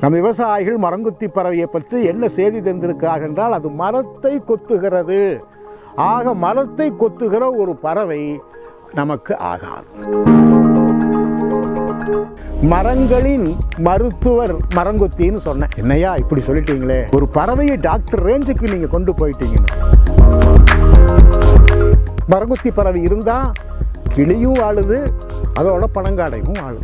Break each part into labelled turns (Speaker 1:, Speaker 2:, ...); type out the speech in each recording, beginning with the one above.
Speaker 1: நம் விவசாயிகள் மரங்கொத்தி பறவையை பற்றி என்ன செய்தி தந்திருக்கிறார்கள் என்றால் அது மரத்தை கொத்துகிறது ஆக மரத்தை கொத்துகிற ஒரு பறவை நமக்கு ஆகாது மரங்களின் மருத்துவர் மரங்கொத்தின்னு சொன்னேன் என்னையா இப்படி சொல்லிட்டீங்களே ஒரு பறவையை டாக்டர் ரேஞ்சுக்கு நீங்க கொண்டு போயிட்டீங்கன்னு மரங்கொத்தி பறவை இருந்தா கிளியும் வாழுது அதோட பனங்காடையும் வாழுது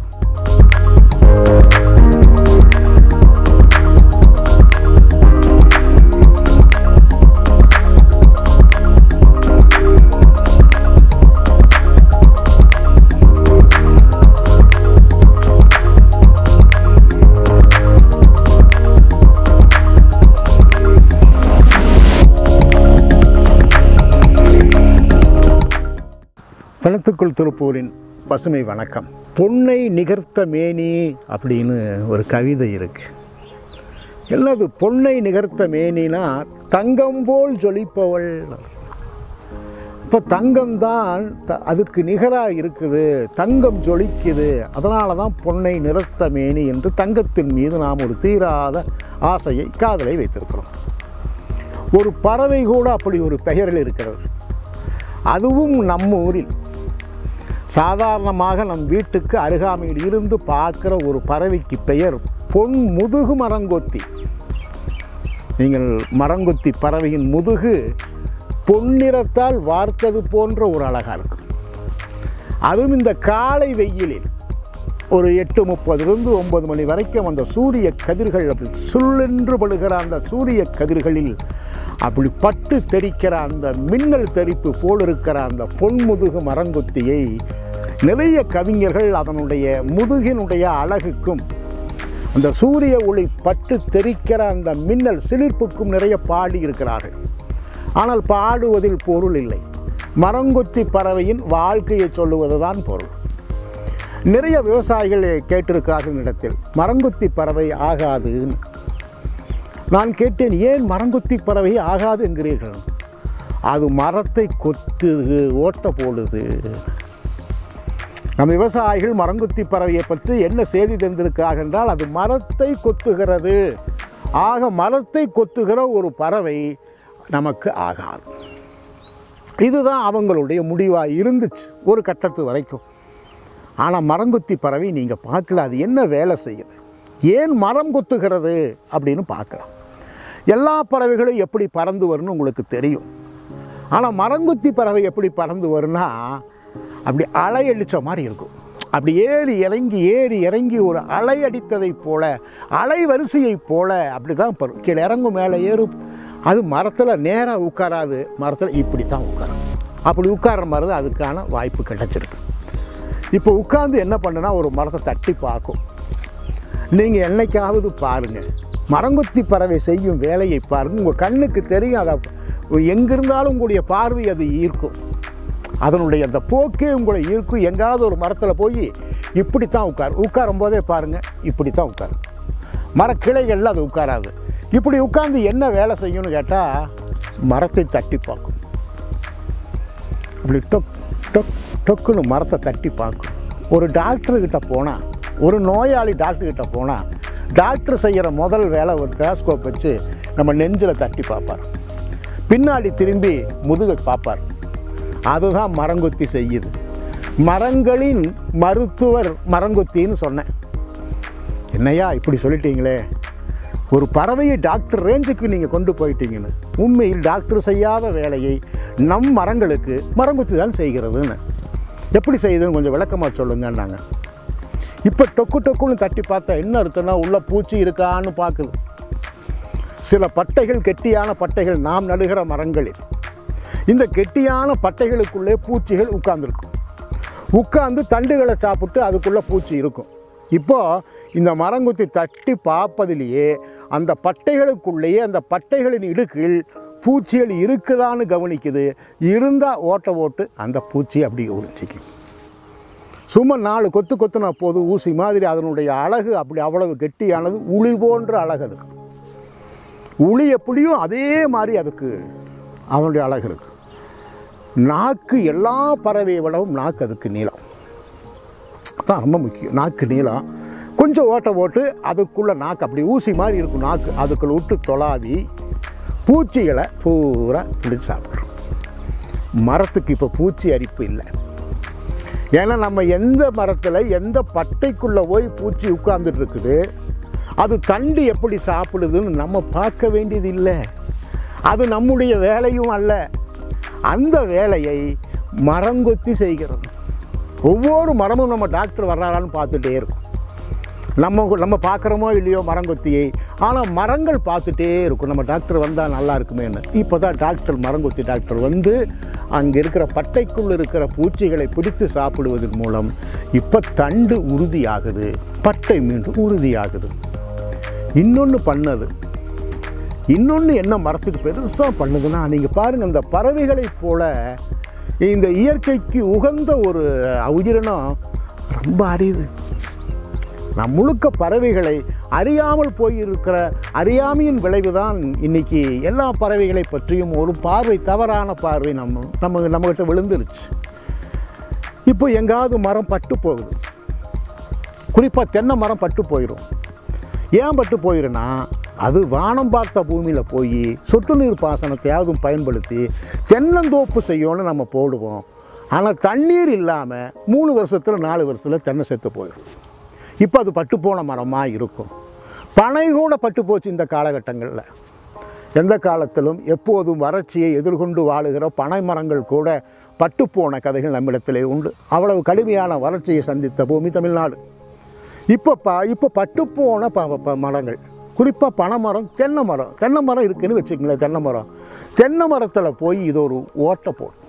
Speaker 1: பணத்துக்குள் திருப்பூரின் பசுமை வணக்கம் பொன்னை நிகர்த்த மேனி அப்படின்னு ஒரு கவிதை இருக்கு என்னது பொன்னை நிகர்த்த மேனினா தங்கம் போல் ஜொலிப்பவள் இப்போ தங்கம் தான் த- அதுக்கு நிகராக இருக்குது தங்கம் ஜொலிக்குது அதனால தான் பொன்னை நிறத்த மேனி என்று தங்கத்தின் மீது நாம் ஒரு தீராத ஆசையை காதலை வைத்திருக்கிறோம் ஒரு பறவை கூட அப்படி ஒரு பெயரில் இருக்கிறது அதுவும் நம்ம ஊரில் சாதாரணமாக நம் வீட்டுக்கு அருகாமையில் இருந்து பார்க்குற ஒரு பறவைக்கு பெயர் பொன் முதுகு மரங்கொத்தி நீங்கள் மரங்கொத்தி பறவையின் முதுகு பொன்னிறத்தால் வார்த்தது போன்ற ஒரு அழகாக இருக்கும் அதுவும் இந்த காலை வெயிலில் ஒரு எட்டு முப்பதுலேருந்து ஒன்பது மணி வரைக்கும் அந்த சூரிய கதிர்கள் அப்படி சுள்ளென்று படுகிற அந்த சூரிய கதிர்களில் அப்படி பட்டு தெரிக்கிற அந்த மின்னல் தெரிப்பு போல் இருக்கிற அந்த பொன்முதுகு மரங்கொத்தியை நிறைய கவிஞர்கள் அதனுடைய முதுகினுடைய அழகுக்கும் அந்த சூரிய ஒளி பட்டு தெரிக்கிற அந்த மின்னல் சிலிர்ப்புக்கும் நிறைய பாடி இருக்கிறார்கள் ஆனால் பாடுவதில் பொருள் இல்லை மரங்கொத்தி பறவையின் வாழ்க்கையை சொல்லுவதுதான் பொருள் நிறைய விவசாயிகள் கேட்டிருக்கிறார்கள் இடத்தில் மரங்கொத்தி பறவை ஆகாதுன்னு நான் கேட்டேன் ஏன் மரங்கொத்தி பறவை ஆகாது என்கிறீர்கள் அது மரத்தை கொத்துது ஓட்ட போடுது நம் விவசாயிகள் மரங்கொத்தி பறவையை பற்றி என்ன செய்தி தந்திருக்கிறார்கள் என்றால் அது மரத்தை கொத்துகிறது ஆக மரத்தை கொத்துகிற ஒரு பறவை நமக்கு ஆகாது இதுதான் அவங்களுடைய முடிவாக இருந்துச்சு ஒரு கட்டத்து வரைக்கும் ஆனால் மரங்கொத்தி பறவை நீங்கள் பார்க்கல அது என்ன வேலை செய்யுது ஏன் மரம் கொத்துகிறது அப்படின்னு பார்க்கலாம் எல்லா பறவைகளும் எப்படி பறந்து வரும்னு உங்களுக்கு தெரியும் ஆனால் மரங்கொத்தி பறவை எப்படி பறந்து வரும்னா அப்படி அலை அடித்த மாதிரி இருக்கும் அப்படி ஏறி இறங்கி ஏறி இறங்கி ஒரு அலை அடித்ததைப் போல அலை வரிசையைப் போல அப்படி தான் பரும் கீழே இறங்கும் மேலே ஏறும் அது மரத்தில் நேராக உட்காராது மரத்தில் இப்படி தான் உட்காரும் அப்படி உட்கார்ற மாதிரி தான் அதுக்கான வாய்ப்பு கிடைச்சிருக்கு இப்போ உட்கார்ந்து என்ன பண்ணுனா ஒரு மரத்தை தட்டி பார்க்கும் நீங்கள் என்னைக்காவது பாருங்கள் மரங்கொத்தி பறவை செய்யும் வேலையை பாருங்கள் உங்கள் கண்ணுக்கு தெரியும் அதை எங்கிருந்தாலும் உங்களுடைய பார்வை அது ஈர்க்கும் அதனுடைய அந்த போக்கே உங்களை ஈர்க்கும் எங்காவது ஒரு மரத்தில் போய் இப்படி தான் உட்கார் உட்காரும் போதே பாருங்கள் இப்படி தான் உட்காரும் மரக்கிளைகளில் அது உட்காராது இப்படி உட்கார்ந்து என்ன வேலை செய்யும்னு கேட்டால் மரத்தை தட்டி பார்க்கும் இப்படி டொக் டொக் டொக்குன்னு மரத்தை தட்டி பார்க்கும் ஒரு டாக்டர்கிட்ட போனால் ஒரு நோயாளி டாக்டர்கிட்ட போனால் டாக்டர் செய்கிற முதல் வேலை ஒரு டெலஸ்கோப் வச்சு நம்ம நெஞ்சில் தட்டி பார்ப்பார் பின்னாடி திரும்பி முதுகை பார்ப்பார் அதுதான் மரங்கொத்தி செய்யுது மரங்களின் மருத்துவர் மரங்கொத்தின்னு சொன்னேன் என்னையா இப்படி சொல்லிட்டீங்களே ஒரு பறவையை டாக்டர் ரேஞ்சுக்கு நீங்கள் கொண்டு போயிட்டீங்கன்னு உண்மையில் டாக்டர் செய்யாத வேலையை நம் மரங்களுக்கு மரங்குத்தி தான் செய்கிறதுன்னு எப்படி செய்யுதுன்னு கொஞ்சம் விளக்கமாக சொல்லுங்கன்னாங்க இப்போ டொக்கு டொக்குன்னு தட்டி பார்த்தா என்ன அர்த்தம்னா உள்ள பூச்சி இருக்கான்னு பார்க்குது சில பட்டைகள் கெட்டியான பட்டைகள் நாம் நடுகிற மரங்களில் இந்த கெட்டியான பட்டைகளுக்குள்ளே பூச்சிகள் உட்கார்ந்துருக்கும் உட்கார்ந்து தண்டுகளை சாப்பிட்டு அதுக்குள்ளே பூச்சி இருக்கும் இப்போ இந்த மரங்குத்தி தட்டி பார்ப்பதிலேயே அந்த பட்டைகளுக்குள்ளேயே அந்த பட்டைகளின் இடுக்கில் பூச்சிகள் இருக்குதான்னு கவனிக்குது இருந்தால் ஓட்ட ஓட்டு அந்த பூச்சி அப்படி உறிஞ்சிக்கும் சும்மா நாலு கொத்து கொத்துனா போது ஊசி மாதிரி அதனுடைய அழகு அப்படி அவ்வளவு கெட்டியானது உளி போன்ற அழகு அதுக்கு உளி எப்படியோ அதே மாதிரி அதுக்கு அதனுடைய அழகு இருக்கு நாக்கு எல்லா பறவையை விடவும் நாக்கு அதுக்கு நீளம் அதான் ரொம்ப முக்கியம் நாக்கு நீளம் கொஞ்சம் ஓட்டை போட்டு அதுக்குள்ளே நாக்கு அப்படி ஊசி மாதிரி இருக்கும் நாக்கு அதுக்குள்ளே விட்டு தொலாவி பூச்சிகளை பூரா பிடிச்சி சாப்பிட்றோம் மரத்துக்கு இப்போ பூச்சி அரிப்பு இல்லை ஏன்னா நம்ம எந்த மரத்தில் எந்த பட்டைக்குள்ளே போய் பூச்சி உட்கார்ந்துட்டு இருக்குது அது தண்டு எப்படி சாப்பிடுதுன்னு நம்ம பார்க்க வேண்டியது இல்லை அது நம்முடைய வேலையும் அல்ல அந்த வேலையை மரங்கொத்தி செய்கிறது ஒவ்வொரு மரமும் நம்ம டாக்டர் வர்றாரான்னு பார்த்துட்டே இருக்கும் நம்ம நம்ம பார்க்குறோமோ இல்லையோ மரங்கொத்தியை ஆனால் மரங்கள் பார்த்துட்டே இருக்கும் நம்ம டாக்டர் வந்தால் நல்லா இருக்குமேன்னு இப்போ தான் டாக்டர் மரங்கொத்தி டாக்டர் வந்து அங்கே இருக்கிற பட்டைக்குள் இருக்கிற பூச்சிகளை பிடித்து சாப்பிடுவதன் மூலம் இப்போ தண்டு உறுதியாகுது பட்டை மீண்டும் உறுதியாகுது இன்னொன்று பண்ணது இன்னொன்று என்ன மரத்துக்கு பெருசாக பண்ணுதுன்னா நீங்கள் பாருங்கள் இந்த பறவைகளைப் போல இந்த இயற்கைக்கு உகந்த ஒரு உயிரினம் ரொம்ப அரியுது நம் முழுக்க பறவைகளை அறியாமல் போயிருக்கிற அறியாமையின் விளைவுதான் இன்னைக்கு எல்லா பறவைகளை பற்றியும் ஒரு பார்வை தவறான பார்வை நம்ம நம்ம நம்மகிட்ட விழுந்துருச்சு இப்போ எங்காவது மரம் பட்டு போகுது குறிப்பாக தென்னை மரம் பட்டு போயிடும் ஏன் பட்டு போயிருன்னா அது வானம் பார்த்த பூமியில் போய் சொட்டு நீர் பாசனத்தையாவது பயன்படுத்தி தென்னந்தோப்பு செய்யணும்னு நம்ம போடுவோம் ஆனால் தண்ணீர் இல்லாமல் மூணு வருஷத்தில் நாலு வருஷத்தில் தென்னை செத்து போயிடும் இப்போ அது பட்டு போன மரமாக இருக்கும் பனை கூட பட்டு போச்சு இந்த காலகட்டங்களில் எந்த காலத்திலும் எப்போதும் வறட்சியை எதிர்கொண்டு வாழுகிற பனை மரங்கள் கூட பட்டுப்போன கதைகள் நம்மிடத்திலே உண்டு அவ்வளவு கடுமையான வறட்சியை சந்தித்த பூமி தமிழ்நாடு இப்போ ப இப்போ பட்டுப்போன ப ப- மரங்கள் குறிப்பாக பனைமரம் தென்னை மரம் தென்னை மரம் இருக்குன்னு வச்சுக்கங்களேன் தென்னை மரம் தென்னை மரத்தில் போய் இது ஒரு ஓட்டை போடும்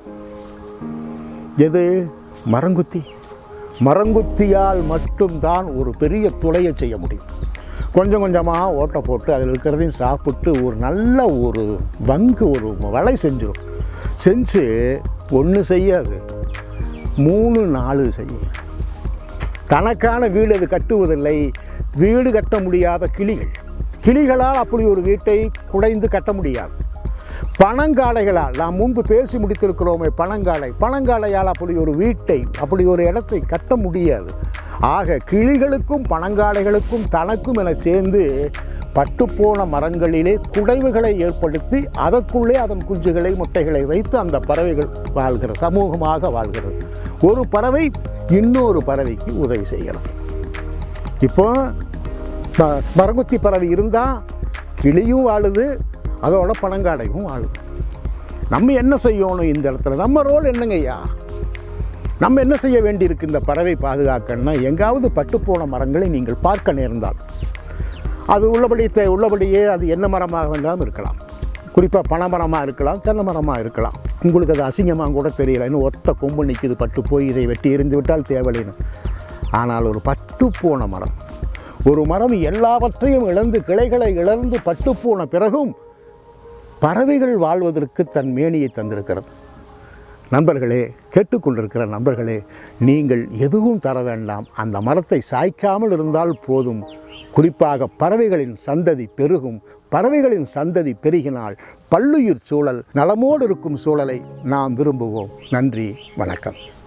Speaker 1: எது மரங்குத்தி மரங்குத்தியால் மட்டும்தான் ஒரு பெரிய துளையை செய்ய முடியும் கொஞ்சம் கொஞ்சமாக ஓட்டை போட்டு அதில் இருக்கிறதையும் சாப்பிட்டு ஒரு நல்ல ஒரு வங்கு ஒரு வலை செஞ்சிடும் செஞ்சு ஒன்று செய்யாது மூணு நாலு செய்யும் தனக்கான வீடு அது கட்டுவதில்லை வீடு கட்ட முடியாத கிளிகள் கிளிகளால் அப்படி ஒரு வீட்டை குடைந்து கட்ட முடியாது பனங்காளைகளால் நாம் முன்பு பேசி முடித்திருக்கிறோமே பனங்காளை பனங்காளையால் அப்படி ஒரு வீட்டை அப்படி ஒரு இடத்தை கட்ட முடியாது ஆக கிளிகளுக்கும் பனங்காளைகளுக்கும் தனக்கும் என சேர்ந்து பட்டுப்போன மரங்களிலே குடைவுகளை ஏற்படுத்தி அதற்குள்ளே அதன் குஞ்சுகளை முட்டைகளை வைத்து அந்த பறவைகள் வாழ்கிற சமூகமாக வாழ்கிறது ஒரு பறவை இன்னொரு பறவைக்கு உதவி செய்கிறது இப்போ ம- மரங்குத்தி பறவை இருந்தால் கிளியும் வாழுது அதோட பனங்காடையும் வாழுது நம்ம என்ன செய்யணும் இந்த இடத்துல நம்ம ரோல் என்னங்கய்யா நம்ம என்ன செய்ய வேண்டியிருக்கு இந்த பறவை பாதுகாக்கணும்னா எங்காவது பட்டுப்போன மரங்களை நீங்கள் பார்க்க நேர்ந்தால் அது உள்ளபடி தே- உள்ளபடியே அது என்ன மரமாக வேண்டாலும் இருக்கலாம் குறிப்பாக பனைமரமாக இருக்கலாம் தென்னை மரமாக இருக்கலாம் உங்களுக்கு அது அசிங்கமாக கூட தெரியல இன்னும் ஒத்த கொம்பு நிற்குது பட்டு போய் இதை வெட்டி எறிந்து விட்டால் தேவையில்லைன்னு ஆனால் ஒரு பட்டுப்போன மரம் ஒரு மரம் எல்லாவற்றையும் இழந்து கிளைகளை இழந்து பட்டுப்போன பிறகும் பறவைகள் வாழ்வதற்கு தன் மேனியை தந்திருக்கிறது நண்பர்களே கேட்டுக்கொண்டிருக்கிற நண்பர்களே நீங்கள் எதுவும் தர வேண்டாம் அந்த மரத்தை சாய்க்காமல் இருந்தால் போதும் குறிப்பாக பறவைகளின் சந்ததி பெருகும் பறவைகளின் சந்ததி பெருகினால் பல்லுயிர் சூழல் நலமோடு இருக்கும் சூழலை நாம் விரும்புவோம் நன்றி வணக்கம்